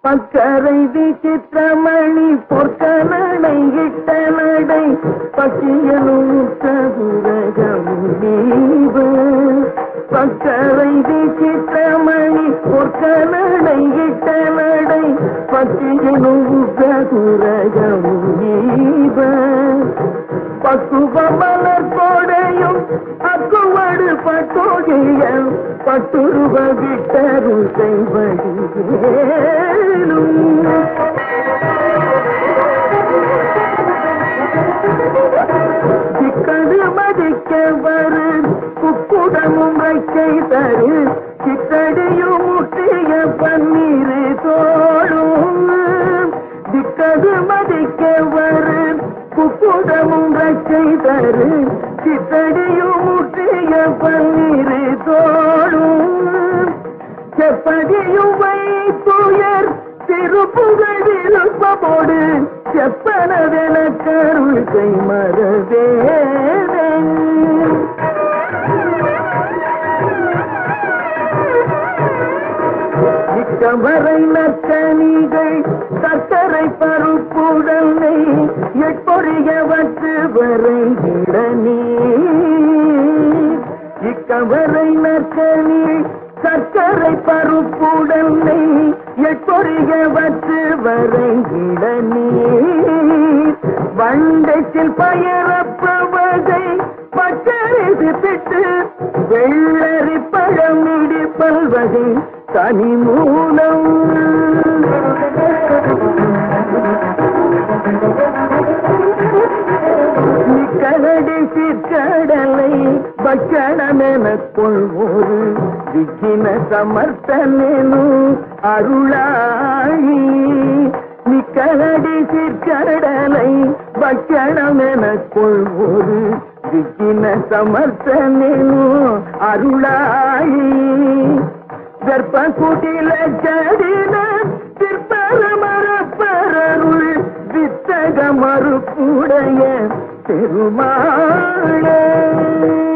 பக்கரை விசித்திரமணி பொற்கனடை இட்ட நடை பக்கியலும் சதுரகமுனீவு பக்கரை விசித்திரமணி பொற்கனடை இட்ட நடை பக்கியலும் சதுரகமுனீவு பக்குவ மலர் கோடையும் அக்குவடு பட்டோகியல் பட்டுருவ விட்டரு செய்வடிவேலும் சிக்கது மதிக்க வரு குக்குடமும் வைக்கை தரு சித்தடியும் முட்டிய பன்னீரு தோளும் திக்கது மதிக்க வரு குக்குடமும் வைக்கை தரு சித்தடியும் முட்டிய பன்னீரு தோளும் செப்படியும் வைத்துயர் திருப்புகழ் விருப்பமோடு செப்பனதென கருள் கை மறவேதன் இக்கவரை நற்கனிகள் சக்கரை பருப்புடனை எட்பொறியவற்று வரை இடனே இக்கவரை நற்கனி சர்க்கரை பருப்புடனை எட்பொறியவற்று வரை இடநீர் வண்டத்தில் பயரப்பவதை பச்சரிது பிட்டு வெள்ளரி பழம் இடிப்பல் வகை தனி மூலம் நிக்கலடி சிற்கடலை பக்கணமென கொள்வோரு விக்கின சமர்த்தனு அருளாயி நிக்கலடி சிற்கடலை பக்கணமென கொள்வோரு விக்கின சமர்த்தனு அருளாயி கர்ப்ப குட்டில கடின சிற்பர மரப்பரருள் வித்தக மறுப்புடைய பெருமாளே